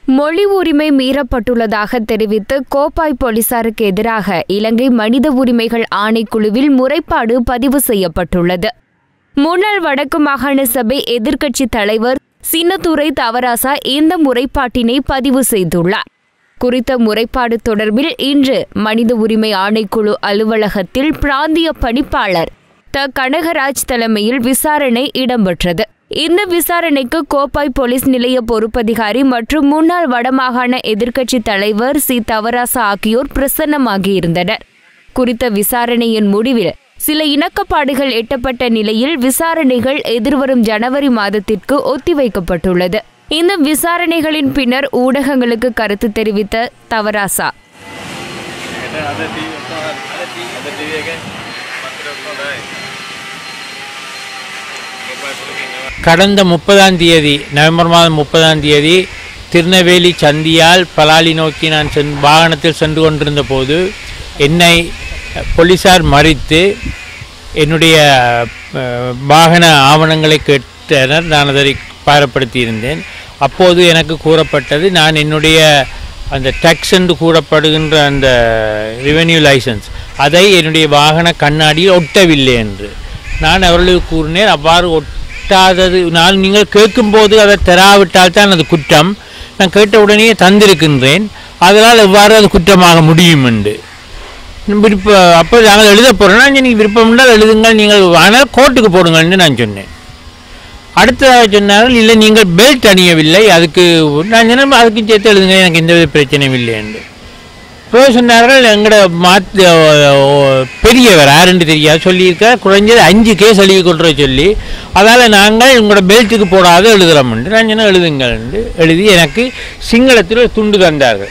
மொழி உரிமை மீறப்பட்டுள்ளதாக தெரிவித்து கோப்பாய் போலீசாருக்கு எதிராக இலங்கை மனித உரிமைகள் ஆணைக்குழுவில் முறைப்பாடு பதிவு செய்யப்பட்டுள்ளது முன்னாள் வடக்கு மாகாண சபை எதிர்க்கட்சி தலைவர் சின்னத்துரை தவராசா இந்த முறைப்பாட்டினை பதிவு செய்துள்ளார் குறித்த முறைப்பாடு தொடர்பில் இன்று மனித உரிமை ஆணைக்குழு அலுவலகத்தில் பிராந்திய பணிப்பாளர் த கனகராஜ் தலைமையில் விசாரணை இடம்பெற்றது இந்த விசாரணைக்கு கோப்பாய் போலீஸ் நிலைய பொறுப்பதிகாரி மற்றும் முன்னாள் வடமாகாண எதிர்க்கட்சி தலைவர் சி தவராசா ஆகியோர் பிரசன்னமாகியிருந்தனர் குறித்த விசாரணையின் முடிவில் சில இணக்கப்பாடுகள் எட்டப்பட்ட நிலையில் விசாரணைகள் எதிர்வரும் ஜனவரி மாதத்திற்கு ஒத்திவைக்கப்பட்டுள்ளது இந்த விசாரணைகளின் பின்னர் ஊடகங்களுக்கு கருத்து தெரிவித்த Thavarasa ada TV ada TV ada TV kan கடந்த முப்பதாம் தேதி நவம்பர் மாதம் முப்பதாம் தேதி திருநெல்வேலி சந்தியால் பலாலி நோக்கி நான் சென் வாகனத்தில் சென்று கொண்டிருந்த போது என்னை போலீசார் மறித்து என்னுடைய அஹ், வாகன ஆவணங்களை கேட்டனர் நான் அதை பாரப்படுத்தியிருந்தேன் அப்போது எனக்கு கூறப்பட்டது நான் என்னுடைய அந்த டேக்ஸ் என்று கூறப்படுகின்ற அந்த ரெவென்யூ லைசன்ஸ் அதை என்னுடைய வாகன கண்ணாடியில் ஒட்டவில்லை என்று நான் அவர்களுக்கு கூறினேன் அவ்வாறு ஒட்டாதது நான் நீங்கள் கேட்கும்போது அதை தராவிட்டால் தான் அது குற்றம் நான் கேட்ட உடனே தந்திருக்கின்றேன் அதனால் எவ்வாறு அது குற்றமாக முடியும் என்று விருப்ப அப்போ நாங்கள் எழுத போகிறோம்னா நீங்கள் விருப்பம் இருந்தால் எழுதுங்கள் நீங்கள் ஆனால் கோர்ட்டுக்கு போடுங்கள்னு நான் சொன்னேன் அடுத்ததாக சொன்னார்கள் இல்லை நீங்கள் பெல்ட் அணியவில்லை அதுக்கு நான் சொன்னேன் அதுக்கு சேர்த்து எழுதுங்க எனக்கு எந்தவித பிரச்சனையும் இல்லை என்று இப்போ சொன்னார்கள் எங்களோட மாத் பெரியவர் யாருன்னு தெரியாது சொல்லியிருக்கார் குறைஞ்சது அஞ்சு கேஸ் எழுதி கொள்ற சொல்லி அதால் நாங்கள் உங்களோட பெல்ட்டுக்கு போடாத எழுதுகிறோம் என்று நான் சொன்ன எழுதுங்கள் என்று எழுதி எனக்கு சிங்களத்தில் ஒரு துண்டு தந்தார்கள்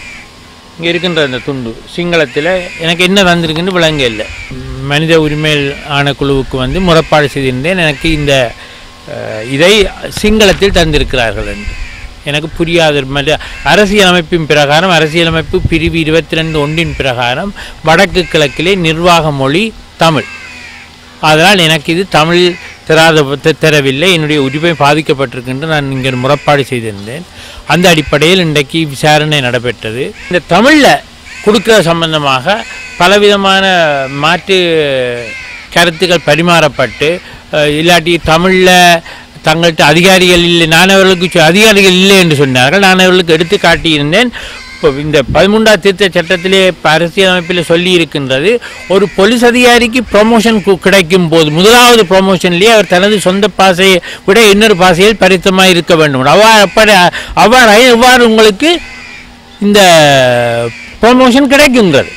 இங்கே இருக்கின்ற அந்த துண்டு சிங்களத்தில் எனக்கு என்ன தந்திருக்குன்னு விளங்க இல்லை மனித உரிமை ஆணைக்குழுவுக்கு வந்து முறைப்பாடு செய்திருந்தேன் எனக்கு இந்த அஹ், இதை சிங்களத்தில் தந்திருக்கிறார்கள் என்று எனக்கு புரியாத மற்ற அரசியலமைப்பின் பிரகாரம் அரசியலமைப்பு பிரிவு இருபத்தி ரெண்டு ஒன்றின் பிரகாரம் வடக்கு கிழக்கிலே நிர்வாக மொழி தமிழ் அதனால் எனக்கு இது தமிழ் தராத த- தரவில்லை என்னுடைய உரிமை பாதிக்கப்பட்டிருக்கின்ற நான் இங்கே ஒரு முறைப்பாடு செய்திருந்தேன் அந்த அடிப்படையில் இன்றைக்கு விசாரணை நடைபெற்றது இந்த தமிழில் கொடுக்கிற சம்பந்தமாக பலவிதமான மாற்று கருத்துக்கள் பரிமாறப்பட்டு அஹ், இல்லாட்டி தமிழில் தங்கள்கிட்ட அதிகாரிகள் இல்லை நான் அவர்களுக்கு சொ- அதிகாரிகள் இல்லை என்று சொன்னார்கள் நான் அவர்களுக்கு எடுத்து காட்டியிருந்தேன் இப்போ இந்த பதிமூன்றாம் திருத்த சட்டத்திலே இப்ப அரசியலமைப்பில் சொல்லி இருக்கின்றது ஒரு போலீஸ் அதிகாரிக்கு ப்ரொமோஷன் கிடைக்கும் போது முதலாவது ப்ரொமோஷன்லேயே அவர் தனது சொந்த பாசையை விட இன்னொரு பாசையில் பரித்தமாக இருக்க வேண்டும் அவ்வாறு அப்படி அவ்வாறு எவ்வாறு உங்களுக்கு இந்த ப்ரொமோஷன் கிடைக்குங்கிறது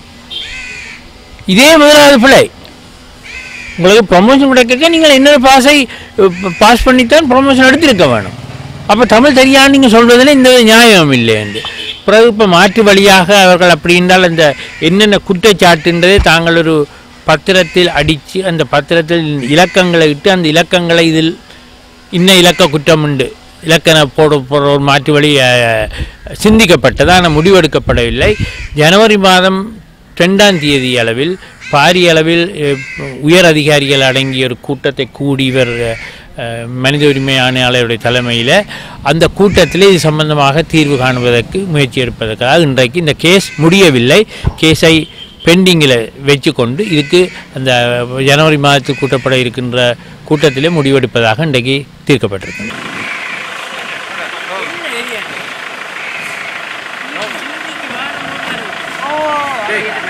இதே முதலாவது பிழை உங்களுக்கு ப்ரொமோஷன் கிடைக்க நீங்கள் இன்னொரு பாஸை பாஸ் பண்ணித்தான் ப்ரொமோஷன் எடுத்திருக்க வேணும் அப்போ தமிழ் தெரியான்னு நீங்கள் சொல்வதில் இந்த நியாயம் இல்லை என்று பிறகு இப்போ மாற்று வழியாக அவர்கள் அப்படி என்றால் அந்த என்னென்ன குற்றச்சாட்டுன்றதை தாங்கள் ஒரு பத்திரத்தில் அடித்து அந்த பத்திரத்தில் இலக்கங்களை இட்டு அந்த இலக்கங்களை இதில் இன்ன இலக்க குற்றம் உண்டு இலக்கண போட போகிற ஒரு மாற்று வழி அஹ், சிந்திக்கப்பட்டது ஆனால் முடிவெடுக்கப்படவில்லை ஜனவரி மாதம் ரெண்டாம் தேதி அளவில் பாரிய அளவில் அஹ், உயர் அதிகாரிகள் அடங்கிய ஒரு கூட்டத்தை கூடி இவர் அஹ், மனித உரிமை ஆணையாளருடைய தலைமையில் அந்த கூட்டத்தில் இது சம்பந்தமாக தீர்வு காணுவதற்கு முயற்சி எடுப்பதற்காக இன்றைக்கு இந்த கேஸ் முடியவில்லை கேஸை பெண்டிங்கில் வச்சுக்கொண்டு இதுக்கு அந்த ஜனவரி மாதத்தில் கூட்டப்பட இருக்கின்ற கூட்டத்திலே முடிவெடுப்பதாக இன்றைக்கு தீர்க்கப்பட்டிருக்கு Hey,